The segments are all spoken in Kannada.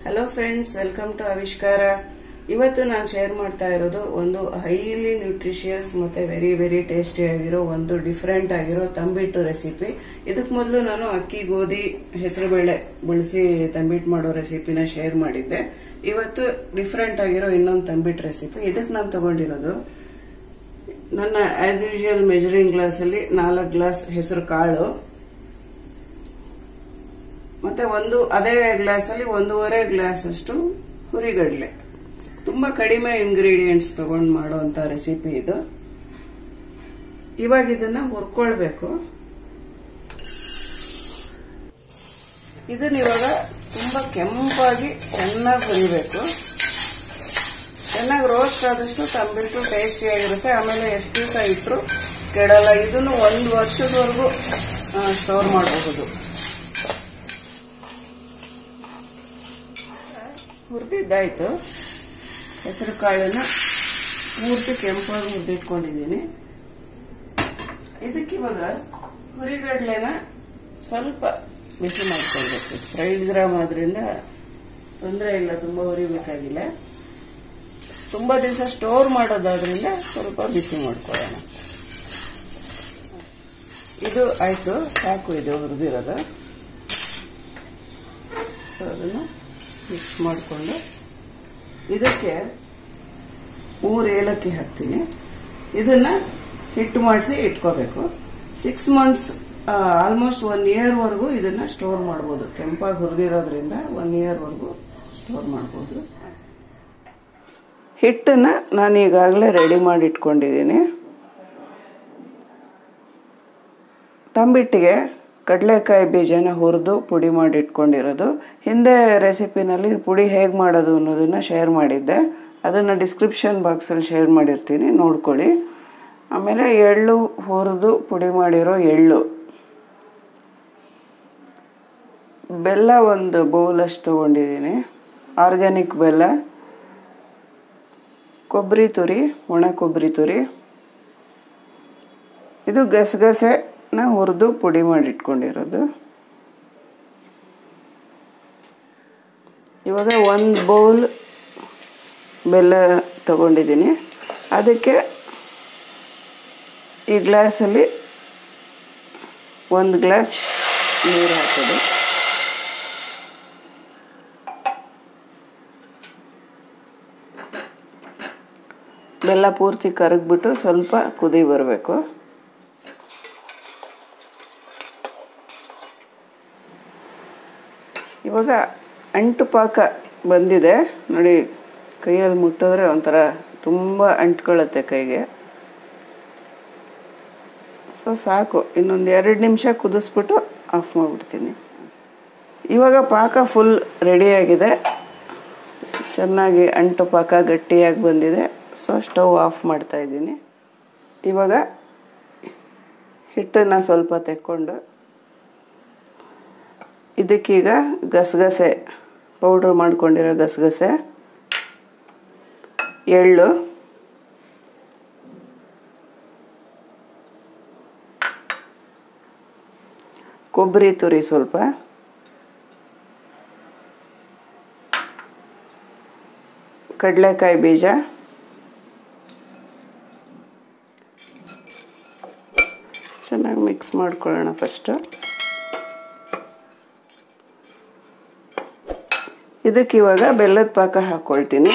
ಹಲೋ ಫ್ರೆಂಡ್ಸ್ ವೆಲ್ಕಮ್ ಟು ಆವಿಷ್ಕಾರ ಇವತ್ತು ನಾನು ಶೇರ್ ಮಾಡ್ತಾ ಇರೋದು ಒಂದು ಹೈಲಿ ನ್ಯೂಟ್ರಿಷಿಯಸ್ ಮತ್ತೆ ವೆರಿ ವೆರಿ ಟೇಸ್ಟಿ ಆಗಿರೋ ಒಂದು ಡಿಫ್ರೆಂಟ್ ಆಗಿರೋ ತಂಬಿಟ್ಟು ರೆಸಿಪಿ ಇದಕ್ ಮೊದಲು ನಾನು ಅಕ್ಕಿ ಗೋಧಿ ಹೆಸರುಬೇಳೆ ಬಳಸಿ ತಂಬಿಟ್ಟು ಮಾಡೋ ರೆಸಿಪಿನ ಶೇರ್ ಮಾಡಿದ್ದೆ ಇವತ್ತು ಡಿಫ್ರೆಂಟ್ ಆಗಿರೋ ಇನ್ನೊಂದು ತಂಬಿಟ್ಟು ರೆಸಿಪಿ ಇದಕ್ಕೆ ನಾನು ತಗೊಂಡಿರೋದು ನನ್ನ ಆಸ್ ಯೂಶುವಲ್ ಮೆಜರಿಂಗ್ ಗ್ಲಾಸ್ ಅಲ್ಲಿ ನಾಲ್ಕು ಗ್ಲಾಸ್ ಹೆಸರು ಕಾಳು ಮತ್ತೆ ಒಂದು ಅದೇ ಗ್ಲಾಸ್ ಅಲ್ಲಿ ಒಂದೂವರೆ ಗ್ಲಾಸ್ ಅಷ್ಟು ಹುರಿಗಡಲೆ ತುಂಬಾ ಕಡಿಮೆ ಇಂಗ್ರೀಡಿಯೆಂಟ್ಸ್ ತಗೊಂಡು ಮಾಡುವಂತ ರೆಸಿಪಿ ಇದು ಇವಾಗ ಇದನ್ನ ಹುರ್ಕೊಳ್ಬೇಕು ಇದನ್ನ ಇವಾಗ ತುಂಬಾ ಕೆಂಪಾಗಿ ಚೆನ್ನಾಗಿ ಹುರಿಬೇಕು ಚೆನ್ನಾಗಿ ರೋಸ್ಟ್ ಆದಷ್ಟು ತಂಬಿಟ್ಟು ಟೇಸ್ಟಿ ಆಗಿರುತ್ತೆ ಆಮೇಲೆ ಎಷ್ಟು ದಿವಸ ಇಟ್ಟರು ಕೆಡಲ್ಲ ಇದನ್ನು ಒಂದು ವರ್ಷದವರೆಗೂ ಸ್ಟೋರ್ ಮಾಡಬಹುದು ಹುರಿದಿದ್ದಾಯ್ತು ಹೆಸರು ಕಾಳನ್ನ ಪೂರ್ತಿ ಕೆಂಪಾಗಿ ಹುರಿದಿಟ್ಕೊಂಡಿದ್ದೀನಿ ಇದಕ್ಕೆ ಇವಾಗ ಹುರಿಗಡ್ಲೆನ ಸ್ವಲ್ಪ ಬಿಸಿ ಮಾಡ್ಕೊಳ್ಬೇಕು ಫ್ರೈಡ್ ಗ್ರಾಮ್ ಆದ್ರಿಂದ ತೊಂದರೆ ಇಲ್ಲ ತುಂಬಾ ಹುರಿಬೇಕಾಗಿಲ್ಲ ತುಂಬಾ ದಿವಸ ಸ್ಟೋರ್ ಮಾಡೋದಾದ್ರಿಂದ ಸ್ವಲ್ಪ ಬಿಸಿ ಮಾಡ್ಕೊಳ್ಳೋಣ ಇದು ಆಯ್ತು ಸಾಕು ಇದು ಹುರಿದಿರೋದು ಸೊ ಅದನ್ನು ಮಿಕ್ಸ್ ಮಾಡಿಕೊಂಡು ಇದಕ್ಕೆ ಮೂರು ಏಲಕ್ಕಿ ಹಾಕ್ತೀನಿ ಇದನ್ನ ಹಿಟ್ಟು ಮಾಡಿಸಿ ಇಟ್ಕೋಬೇಕು ಸಿಕ್ಸ್ ಮಂತ್ಸ್ ಆಲ್ಮೋಸ್ಟ್ ಒನ್ ಇಯರ್ವರೆಗೂ ಇದನ್ನ ಸ್ಟೋರ್ ಮಾಡ್ಬೋದು ಕೆಂಪಾಗಿ ಹುರಿದಿರೋದ್ರಿಂದ ಒನ್ ಇಯರ್ವರೆಗೂ ಸ್ಟೋರ್ ಮಾಡ್ಬೋದು ಹಿಟ್ಟನ್ನ ನಾನು ಈಗಾಗಲೇ ರೆಡಿ ಮಾಡಿ ಇಟ್ಕೊಂಡಿದ್ದೀನಿ ತಂಬಿಟ್ಟಿಗೆ ಕಡಲೆಕಾಯಿ ಬೀಜನ ಹುರಿದು ಪುಡಿ ಮಾಡಿ ಇಟ್ಕೊಂಡಿರೋದು ಹಿಂದೆ ರೆಸಿಪಿನಲ್ಲಿ ಪುಡಿ ಹೇಗೆ ಮಾಡೋದು ಅನ್ನೋದನ್ನು ಶೇರ್ ಮಾಡಿದ್ದೆ ಅದನ್ನು ಡಿಸ್ಕ್ರಿಪ್ಷನ್ ಬಾಕ್ಸಲ್ಲಿ ಶೇರ್ ಮಾಡಿರ್ತೀನಿ ನೋಡ್ಕೊಳ್ಳಿ ಆಮೇಲೆ ಎಳ್ಳು ಹುರಿದು ಪುಡಿ ಮಾಡಿರೋ ಎಳ್ಳು ಬೆಲ್ಲ ಒಂದು ಬೌಲಷ್ಟು ತೊಗೊಂಡಿದ್ದೀನಿ ಆರ್ಗ್ಯಾನಿಕ್ ಬೆಲ್ಲ ಕೊಬ್ಬರಿ ತುರಿ ಒಣ ಕೊಬ್ಬರಿ ತುರಿ ಇದು ಗಸಗಸೆನ ಹುರಿದು ಪುಡಿ ಮಾಡಿ ಇಟ್ಕೊಂಡಿರೋದು ಇವಾಗ ಒಂದು ಬೌಲ್ ಬೆಲ್ಲ ತಗೊಂಡಿದ್ದೀನಿ ಅದಕ್ಕೆ ಈ ಗ್ಲಾಸಲ್ಲಿ ಒಂದು ಗ್ಲಾಸ್ ನೀರು ಹಾಕೋದು ಬೆಲ್ಲ ಪೂರ್ತಿ ಕರಗ್ಬಿಟ್ಟು ಸ್ವಲ್ಪ ಕುದಿ ಬರಬೇಕು ಇವಾಗ ಅಂಟು ಪಾಕ ಬಂದಿದೆ ನೋಡಿ ಕೈಯಲ್ಲಿ ಮುಟ್ಟಿದ್ರೆ ಒಂಥರ ತುಂಬ ಅಂಟ್ಕೊಳ್ಳುತ್ತೆ ಕೈಗೆ ಸೊ ಸಾಕು ಇನ್ನೊಂದು ಎರಡು ನಿಮಿಷ ಕುದಿಸ್ಬಿಟ್ಟು ಆಫ್ ಮಾಡಿಬಿಡ್ತೀನಿ ಇವಾಗ ಪಾಕ ಫುಲ್ ರೆಡಿಯಾಗಿದೆ ಚೆನ್ನಾಗಿ ಅಂಟು ಪಾಕ ಗಟ್ಟಿಯಾಗಿ ಬಂದಿದೆ ಸೊ ಸ್ಟವ್ ಆಫ್ ಮಾಡ್ತಾ ಇದ್ದೀನಿ ಇವಾಗ ಹಿಟ್ಟನ್ನು ಸ್ವಲ್ಪ ತೆಕ್ಕೊಂಡು ಇದಕ್ಕೀಗ ಗಸಗಸೆ ಪೌಡ್ರ್ ಮಾಡ್ಕೊಂಡಿರೋ ಗಸಗಸೆ ಎಳ್ಳು ಕೊಬ್ಬರಿ ತುರಿ ಸ್ವಲ್ಪ ಕಡಲೆಕಾಯಿ ಬೀಜ ಚೆನ್ನಾಗಿ ಮಿಕ್ಸ್ ಮಾಡ್ಕೊಳ್ಳೋಣ ಫಸ್ಟು ಇದಕ್ಕೆ ಇವಾಗ ಬೆಲ್ಲದ ಪಾಕ ಹಾಕ್ಕೊಳ್ತೀನಿ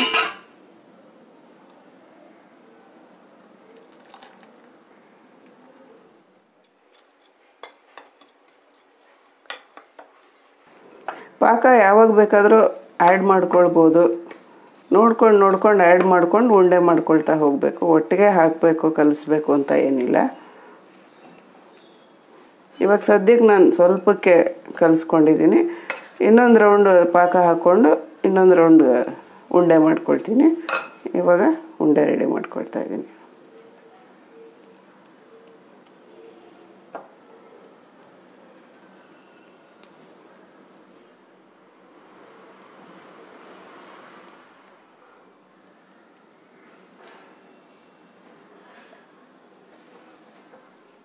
ಪಾಕ ಯಾವಾಗ ಬೇಕಾದರೂ ಆ್ಯಡ್ ಮಾಡ್ಕೊಳ್ಬೋದು ನೋಡ್ಕೊಂಡು ನೋಡ್ಕೊಂಡು ಆ್ಯಡ್ ಮಾಡ್ಕೊಂಡು ಉಂಡೆ ಮಾಡ್ಕೊಳ್ತಾ ಹೋಗಬೇಕು ಒಟ್ಟಿಗೆ ಹಾಕಬೇಕು ಕಲಿಸ್ಬೇಕು ಅಂತ ಏನಿಲ್ಲ ಇವಾಗ ಸದ್ಯಕ್ಕೆ ನಾನು ಸ್ವಲ್ಪಕ್ಕೆ ಕಲಿಸ್ಕೊಂಡಿದ್ದೀನಿ ಇನ್ನೊಂದು ರೌಂಡ್ ಪಾಕ ಹಾಕ್ಕೊಂಡು ಇನ್ನೊಂದು ರೌಂಡ್ ಉಂಡೆ ಮಾಡ್ಕೊಳ್ತೀನಿ ಇವಾಗ ಉಂಡೆ ರೆಡಿ ಮಾಡ್ಕೊಳ್ತಾ ಇದ್ದೀನಿ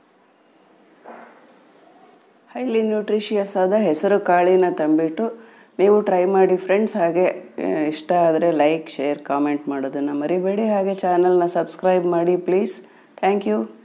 ಹೈಲಿ ನ್ಯೂಟ್ರಿಷಿಯಸ್ ಆದ ಹೆಸರು ಕಾಳಿನ ತಂಬಿಟ್ಟು ನೀವು ಟ್ರೈ ಮಾಡಿ ಫ್ರೆಂಡ್ಸ್ ಹಾಗೆ ಆ, ಇಷ್ಟ ಆದರೆ ಲೈಕ್ ಶೇರ್ ಕಾಮೆಂಟ್ ಮಾಡೋದನ್ನು ಮರಿಬೇಡಿ ಹಾಗೆ ಚಾನಲ್ನ ಸಬ್ಸ್ಕ್ರೈಬ್ ಮಾಡಿ ಪ್ಲೀಸ್ ಥ್ಯಾಂಕ್ ಯು